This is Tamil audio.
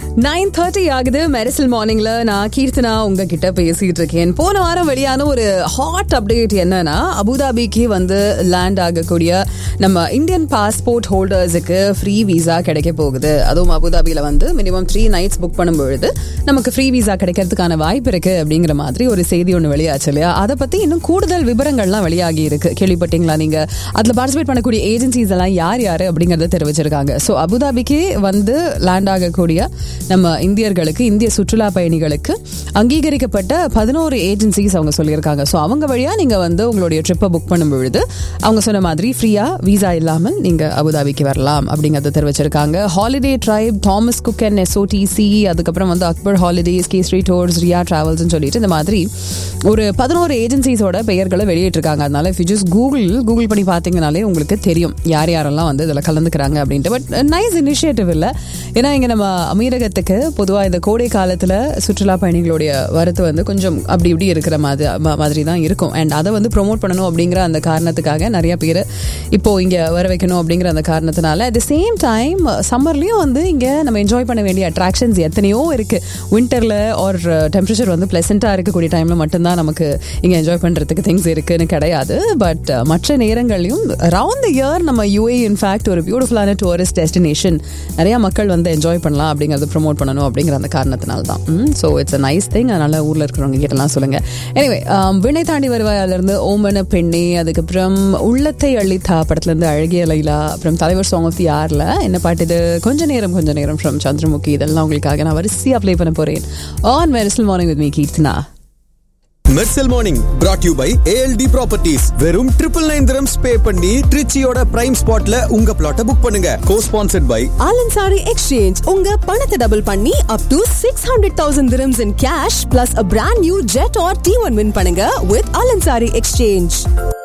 நைன் தேர்ட்டி ஆகுது மெரிசல் மார்னிங்ல நான் கீர்த்தனா உங்ககிட்ட பேசிட்டு இருக்கேன் போன வாரம் வெளியான ஒரு ஹாட் அப்டேட் என்னன்னா அபுதாபிக்கு வந்து லேண்ட் ஆகக்கூடிய நம்ம இந்தியன் பாஸ்போர்ட் ஹோல்டர்ஸுக்கு ஃப்ரீ விசா கிடைக்க போகுது அதுவும் அபுதாபியில வந்து மினிமம் த்ரீ நைட்ஸ் புக் பண்ணும் பொழுது நமக்கு ஃப்ரீ விசா கிடைக்கிறதுக்கான வாய்ப்பு இருக்கு அப்படிங்கிற மாதிரி ஒரு செய்தி ஒன்று வெளியாச்சு இல்லையா அதை பத்தி இன்னும் கூடுதல் விவரங்கள்லாம் வெளியாகி இருக்கு கேள்விப்பட்டீங்களா நீங்க அதுல பார்ட்டிசிபேட் பண்ணக்கூடிய ஏஜென்சிஸ் எல்லாம் யார் யாரு அப்படிங்கறத தெரிவிச்சிருக்காங்க ஸோ அபுதாபிக்கு வந்து லேண்ட் ஆகக்கூடிய நம்ம இந்தியர்களுக்கு இந்திய சுற்றுலா பயணிகளுக்கு அங்கீகரிக்கப்பட்ட பதினோரு ஏஜென்சிஸ் அவங்க சொல்லியிருக்காங்க ஸோ அவங்க வழியா நீங்க வந்து உங்களுடைய ட்ரிப்பை புக் பண்ணும் பொழுது அவங்க சொன்ன மாதிரி ஃப்ரீயா விசா இல்லாமல் நீங்க அபுதாபிக்கு வரலாம் அப்படிங்கறத தெரிவிச்சிருக்காங்க holiday trip Thomas Cook and SOTC அதுக்கப்புறம் வந்து அக்பர் ஹாலிடேஸ் கேஸ்ரி டூர்ஸ் ரியா டிராவல்ஸ்னு சொல்லிட்டு இந்த மாதிரி ஒரு பதினோரு ஏஜென்சிஸோட பெயர்களை வெளியிட்டிருக்காங்க அதனால if you just Google Google பண்ணி பார்த்தீங்கனாலே உங்களுக்கு தெரியும் யார் யாரெல்லாம் வந்து இதில் கலந்துக்கிறாங்க அப்படின்ட்டு பட் நைஸ் இனிஷியேட்டிவ் இல்லை ஏன்னா இங்கே நம்ம அமீரகத்துக்கு பொதுவாக இந்த கோடை காலத்தில் சுற்றுலா பயணிகளுடைய வரத்து வந்து கொஞ்சம் அப்படி இப்படி இருக்கிற மாதிரி ம- மாதிரி தான் இருக்கும் அண்ட் அதை வந்து ப்ரோமோட் பண்ணணும் அப்படிங்கிற அந்த காரணத்துக்காக நிறைய பேர் இப்போ இங்கே வர வைக்கணும் அப்படிங்கிற அந்த காரணத்தினால அட் த சேம் டைம் சம்மர்லேயும் வந்து இங்கே நம்ம என்ஜாய் பண்ண வேண்டிய அட்ராக்ஷன்ஸ் எத்தனையோ இருக்குது வின்டரில் ஆர் டெம்பரேச்சர் வந்து ப்ளசண்ட்டாக இருக்கக்கூடிய டைமில் மட்டும்தான் நமக்கு இங்கே என்ஜாய் பண்ணுறதுக்கு திங்ஸ் இருக்குன்னு கிடையாது பட் மற்ற நேரங்கள்லையும் அரவுண்ட் த இயர் நம்ம யூஏ இன்ஃபேக்ட் ஒரு பியூட்டிஃபுல்லான டூரிஸ்ட் டெஸ்டினேஷன் நிறைய மக்கள் வந்து என்ஜாய் பண்ணலாம் அப்படிங்கறத ப்ரோமோட் பண்ணணும் அப்படிங்கிற அந்த காரணத்தினால தான் so it's a nice thing அதனால ஊரில் இருக்கிறவங்க கிட்டலாம் சொல்லுங்க எனிவே வினை தாண்டி வருவாயிலிருந்து ஓமன பெண்ணே அதுக்கப்புறம் உள்ளத்தை அள்ளித்தா படத்துலேருந்து அழகிய லைலா அப்புறம் தலைவர் சாங் ஆஃப் தி ஆர்ல என்ன பாட்டு இது கொஞ்ச நேரம் கொஞ்ச நேரம் ஃப்ரம் சந்திரமுகி இதெல்லாம் உங்களுக்காக நான் வரிசையாக ப்ளே பண்ண போறேன் on Mersal morning with me Keerthana Mersal morning brought you by ALT properties வெறும் ட்ரிபிள் நைன் திரம்ஸ் பே பண்ணி ட்ரிச்சியோட பிரைம் ஸ்பாட்ல உங்க பிளாட்டை புக் பண்ணுங்க go sponsored by Al Ansari exchange உங்க பணத்தை டபுள் பண்ணி up to six hundred thousand dirhams in cash plus a brand new Jetour T one win பண்ணுங்க வித் ஆலன்சாரி எக்ஸ்சேஞ்ச்